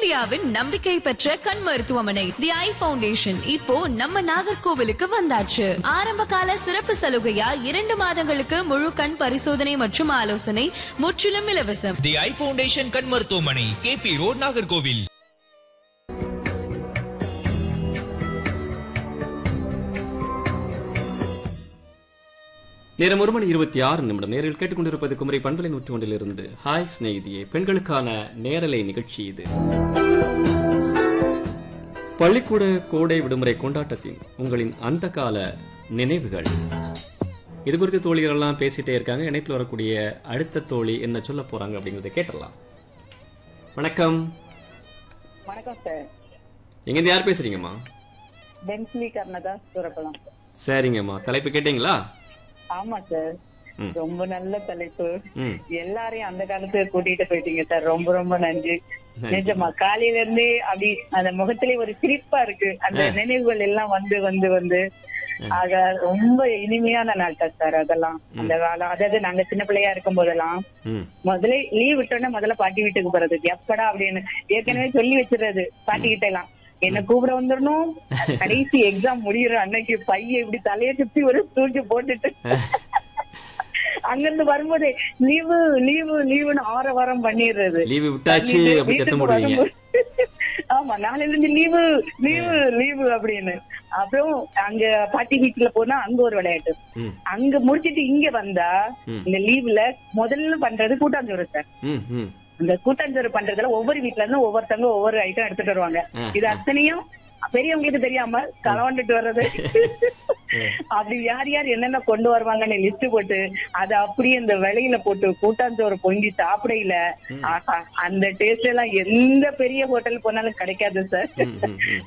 இந்தியாவின் நம்பிக்கை பெற்ற கண் மருத்துவமனை தி ஐ ஃபவுண்டேஷன் இப்போ நம்ம நாகர்கோவிலுக்கு வந்தாச்சு ஆரம்ப கால சிறப்பு சலுகையா இரண்டு மாதங்களுக்கு முழு கண் பரிசோதனை மற்றும் ஆலோசனை முற்றிலும் இலவசம் தி ஐ ஃபவுண்டேஷன் கண் மருத்துவமனை கேபி ரோட் நாகர்கோவில் நேரம் ஒரு மணி இருபத்தி ஆறு நிமிடம் நேரில் கேட்டுக்கொண்டிருப்பது குமரி பண்பலை நூற்றி ஒன்றிலிருந்து ஹாய் சிநேகிதியே பெண்களுக்கான நேரலை நிகழ்ச்சி இது பள்ளிக்கூட கோடை விடுமுறை கொண்டாட்டத்தின் உங்களின் அந்த கால நினைவுகள் இது குறித்து தோழிகள் எல்லாம் பேசிட்டே இருக்காங்க இணைப்பில் வரக்கூடிய அடுத்த தோழி என்ன சொல்ல போறாங்க அப்படிங்கறத கேட்டலாம் வணக்கம் வணக்கம் சார் எங்கேருந்து யார் பேசுறீங்கம்மா பென்ஸ்லி கர்ணதா சூரப்பலம் சரிங்கம்மா தலைப்பு கேட்டீங்களா ஆமா சார் ம். ரொம்ப நல்ல தலைப்பு ம் எல்லாரையும் அந்த காலத்துக்கு கூட்டிட்டு போயிட்டீங்க சார் ரொம்ப ரொம்ப நன்றி நன்றி. நிஜமா காலையில இருந்தே அப்படி அந்த முகத்திலே ஒரு சிரிப்பா இருக்கு அந்த நினைவுகள் எல்லாம் வந்து வந்து வந்து ஆக ரொம்ப இனிமையான நாட்கள் சார் அதெல்லாம் அந்த காலம் அதாவது நாங்க சின்ன பிள்ளையா இருக்கும் போதெல்லாம் ம் முதல்ல லீவ் விட்டோன்னே முதல்ல பாட்டி வீட்டுக்கு போறது எப்படா அப்படின்னு ஏற்கனவே சொல்லி வச்சிடுறது பாட்டி கிட்ட எல்லாம் என்ன கூப்பிட வந்துடணும் கடைசி எக்ஸாம் முடியிற அன்னைக்கு பைய இப்படி தலைய சுத்தி ஒரு தூக்கி போட்டுட்டு அங்கிருந்து வரும்போதே லீவு லீவு லீவுன்னு ஆரவாரம் பண்ணிடுறது லீவு விட்டாச்சு பண்ணிட்டு அப்படி சத்தம் வீட்டுக்கு போடுவீங்க வரும்போது- ஆமா நாளைல இருந்து லீவு லீவு லீவு அப்படின்னு அப்புறம் அங்க பாட்டி வீட்டுல போனா அங்க ஒரு விளையாட்டு ம் அங்க முடிச்சிட்டு இங்க வந்தா ம். இந்த லீவ்ல முதல்ல பண்றது கூட்டாஞ்சோறு சார் ம் ம் இந்த கூட்டாஞ்சோறு பண்றதுல ஒவ்வொரு வீட்ல இருந்து ஒவ்வொருத்தவங்க ஒவ்வொரு ஐட்டம் எடுத்துட்டு வருவாங்க ஆ, இது அத்தனையும் பெரியவங்களுக்கு தெரியாம களவாண்டுட்டு வர்றது அப்படி யார் யார் என்னென்ன கொண்டு வருவாங்கன்னு லிஸ்ட் போட்டு அதை அப்படியே இந்த வெளியில போட்டு கூட்டாஞ்சோறு பொங்கி சாப்பிடையில ஆஹா அந்த டேஸ்ட் எல்லாம் எந்த பெரிய ஹோட்டல் போனாலும் கிடைக்காது சார் ம், ம், ம்.